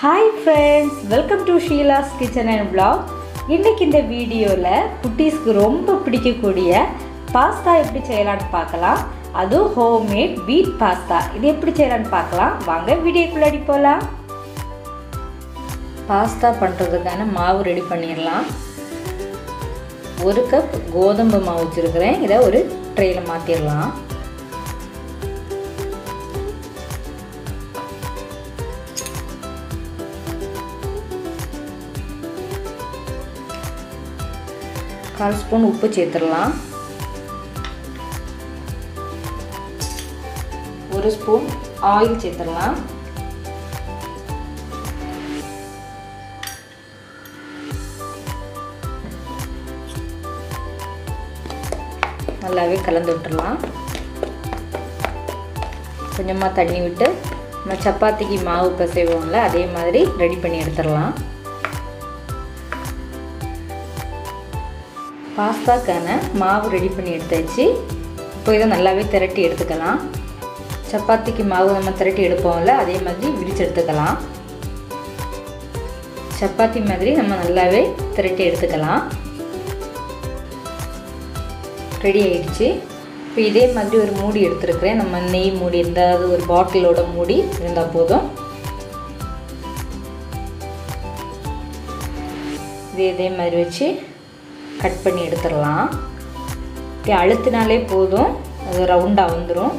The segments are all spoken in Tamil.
hi friends welcome to Sheela's kitchen and vlog இன்றைக்கி இந்த வீடியோவில் குட்டீஸ்க்கு ரொம்ப பிடிக்கக்கூடிய பாஸ்தா எப்படி செய்யலான்னு பார்க்கலாம் அதுவும் ஹோம்மேட் வீட் பாஸ்தா இது எப்படி செய்யலான்னு பார்க்கலாம் வாங்க வீடியோக்குள்ளாடி போகலாம் பாஸ்தா பண்ணுறதுக்கான மாவு ரெடி பண்ணிடலாம் ஒரு கப் கோதுமை மாவு வச்சுருக்கிறேன் இதை ஒரு ட்ரெயில் மாற்றிடலாம் கால் ஸ்பூன் உப்பு சேர்த்துடலாம் ஒரு ஸ்பூன் ஆயில் சேர்த்துடலாம் நல்லாவே கலந்து விட்டுடலாம் கொஞ்சமாக தண்ணி விட்டு நம்ம சப்பாத்திக்கு மாவு பிசைவோம்ல அதே மாதிரி ரெடி பண்ணி எடுத்துடலாம் பாஸ்தாக்கான மாவு ரெடி பண்ணி எடுத்தாச்சு இப்போ இதை நல்லாவே திரட்டி எடுத்துக்கலாம் சப்பாத்திக்கு மாவு நம்ம திரட்டி எடுப்போம்ல அதே மாதிரி விரிச்சு எடுத்துக்கலாம் சப்பாத்தி மாதிரி நம்ம நல்லாவே திரட்டி எடுத்துக்கலாம் ரெடி ஆயிடுச்சு இப்போ இதே மாதிரி ஒரு மூடி எடுத்துருக்கிறேன் நம்ம நெய் மூடி இருந்தால் ஒரு பாட்டிலோட மூடி இருந்தால் போதும் இது இதே மாதிரி வச்சு கட் பண்ணி எடுத்துடலாம் இப்படி அழுத்தினாலே போதும் அது ரவுண்டாக வந்துடும்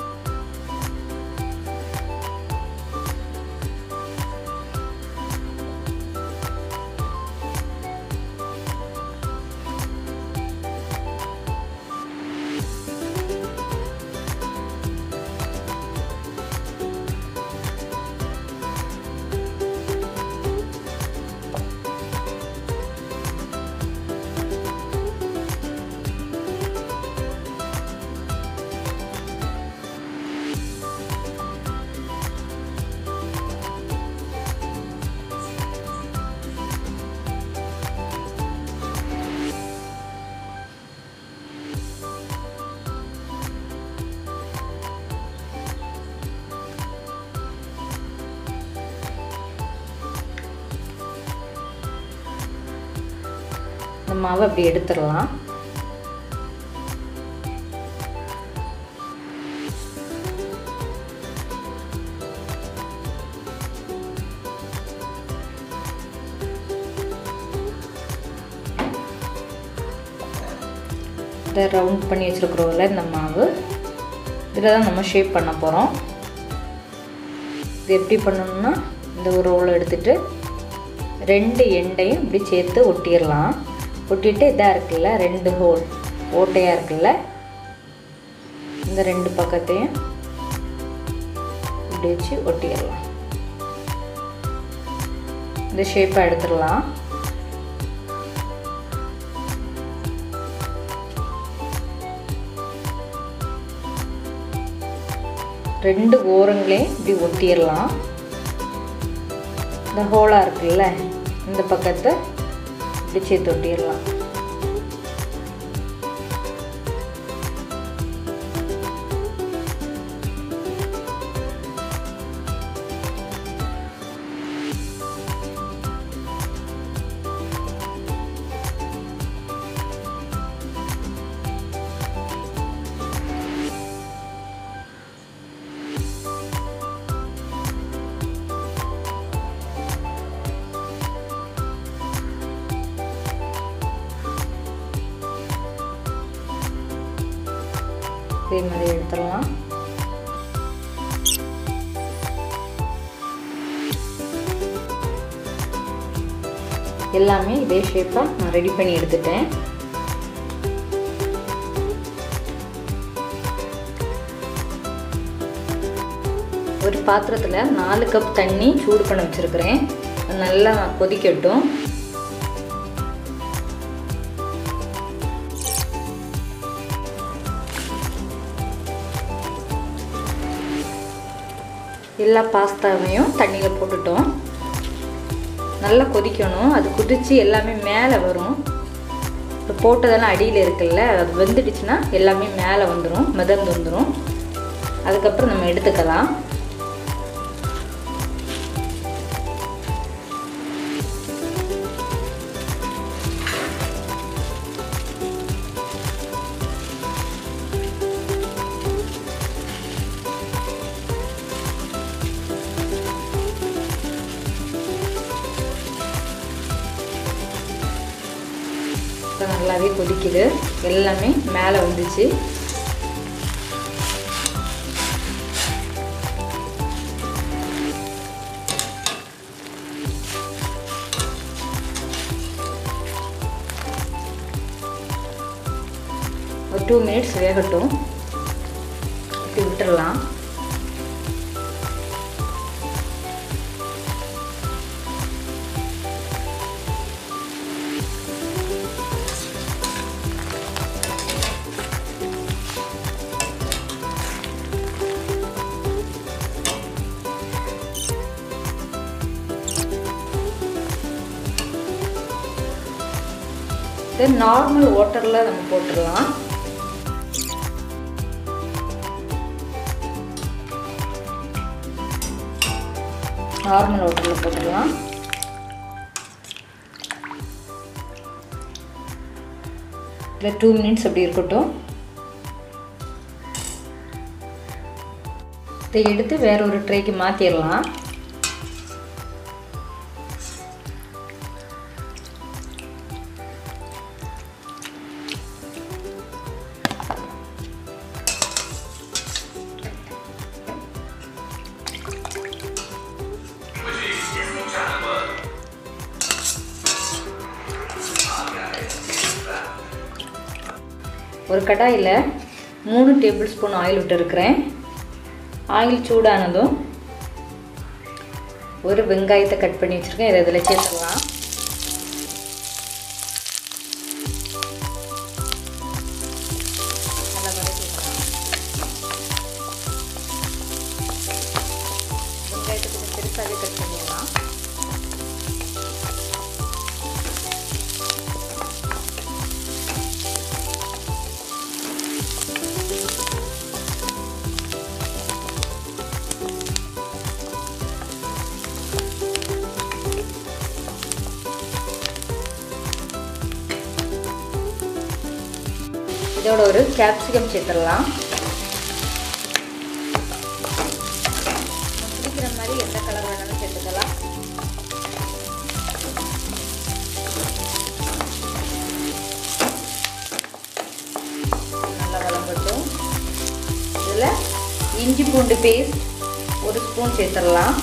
இந்த மாவை அப்படி எடுத்துடலாம் இதை ரவுண்ட் பண்ணி வச்சுருக்குறோம்ல இந்த மாவு இதில் தான் நம்ம ஷேப் பண்ண போகிறோம் இது எப்படி பண்ணணும்னா இந்த ஒரு ரோல் எடுத்துகிட்டு ரெண்டு எண்டையும் இப்படி சேர்த்து ஒட்டிடலாம் ஒட்டிட்டு இதாக இருக்குல்ல ரெண்டு ஹோல் ஓட்டையாக இருக்குல்ல இந்த ரெண்டு பக்கத்தையும் இப்படி வச்சு ஒட்டிடலாம் இந்த ஷேப்பாக எடுத்துடலாம் ரெண்டு ஓரங்களையும் இப்படி ஒட்டிடலாம் இந்த ஹோலாக இருக்குல்ல இந்த பக்கத்தை இப்படி சேர்த்து ஒட்டிடலாம் இதே மாதிரி எடுத்துடலாம் எல்லாமே இதே ஷேப்பாக நான் ரெடி பண்ணி எடுத்துட்டேன் ஒரு பாத்திரத்தில் நாலு கப் தண்ணி சூடு பண்ண வச்சுருக்கிறேன் நல்லா கொதிக்கட்டும் எல்லா பாஸ்தாவையும் தண்ணியில் போட்டுட்டோம் நல்லா கொதிக்கணும் அது கொதித்து எல்லாமே மேலே வரும் இப்போ போட்டதெல்லாம் அடியில் இருக்குல்ல அது வெந்துடுச்சுன்னா எல்லாமே மேலே வந்துடும் மிதந்து வந்துடும் அதுக்கப்புறம் நம்ம எடுத்துக்கலாம் நல்லாவே கொதிக்குது எல்லாமே மேலே வந்துச்சு ஒரு டூ மினிட்ஸ் வேகட்டும் இப்படி விட்டுடலாம் தென் நார்மல் வாட்டரில் நம்ம போட்டுடலாம் நார்மல் வாட்டரில் போட்டுடலாம் இதில் டூ மினிட்ஸ் அப்படி இருக்கட்டும் இதை எடுத்து வேற ஒரு ட்ரேக்கு மாற்றிடலாம் ஒரு கடாயில் மூணு டேபிள் ஸ்பூன் ஆயில் விட்டுருக்குறேன் ஆயில் சூடானதும் ஒரு வெங்காயத்தை கட் பண்ணி வச்சுருக்கேன் இதை இதில் சேர்த்துடலாம் நல்லா வதக்கிக்கலாம் வெங்காயத்தை கொஞ்சம் பெருசாகவே கட் பண்ணிடலாம் இதோட ஒரு கேப்சிகம் சேர்த்துடலாம் பிடிக்கிற மாதிரி எந்த கலர் வேணாலும் சேர்த்துக்கலாம் நல்லா வளம்பட்டும் இதில் இஞ்சி பூண்டு பேஸ்ட் ஒரு ஸ்பூன் சேர்த்துடலாம்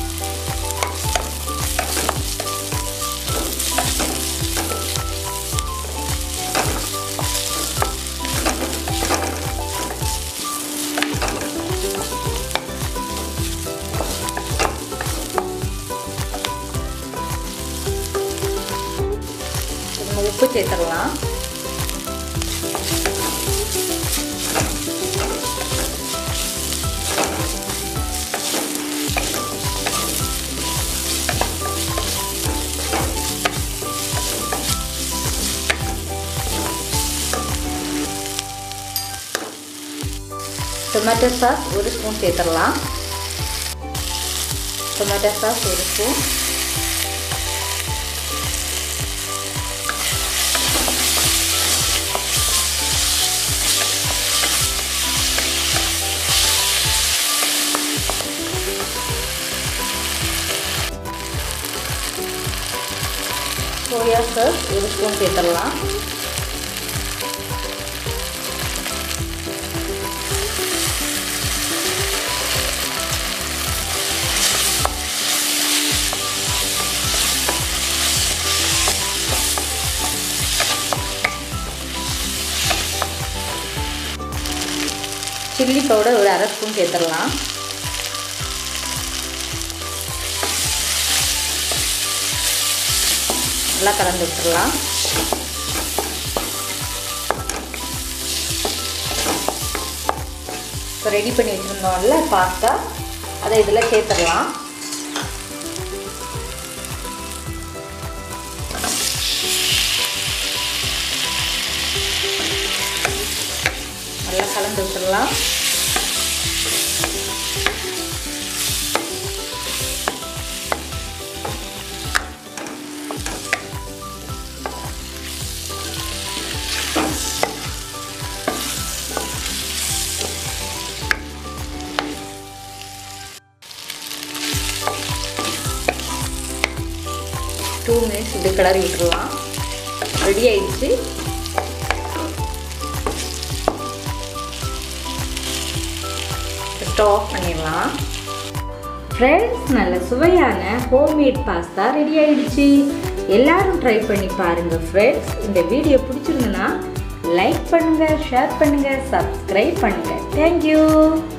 நம்ம உப்பு சேர்த்துடலாம் டொமேட்டோ சாஸ் ஒரு ஸ்பூன் சேர்த்துடலாம் டொமேட்டோ சாஸ் ஒரு ஸ்பூன் சோயா சாஸ் ஒரு ஸ்பூன் சேர்த்துடலாம் சில்லி பவுடர் ஒரு அரை ஸ்பூன் சேர்த்துடலாம் நல்லா கலந்து விட்டுடலாம் இப்போ ரெடி பண்ணி வச்சுருந்தோம்ல பாஸ்தா அதை இதில் சேர்த்துடலாம் நல்லா கலந்து விட்டுடலாம் டூ மினிட்ஸ் இப்படி கிளறி விட்டுருலாம் ரெடி ஆயிடுச்சு ஸ்டவ் ஆஃப் பண்ணிடலாம் ஃப்ரெண்ட்ஸ் நல்ல சுவையான ஹோம்மேட் பாஸ்தா ரெடி ஆயிடுச்சு எல்லாரும் ட்ரை பண்ணி பாருங்க ஃப்ரெண்ட்ஸ் இந்த வீடியோ பிடிச்சிருந்ததுன்னா லைக் பண்ணுங்க ஷேர் பண்ணுங்க சப்ஸ்கிரைப் பண்ணுங்க தேங்க்யூ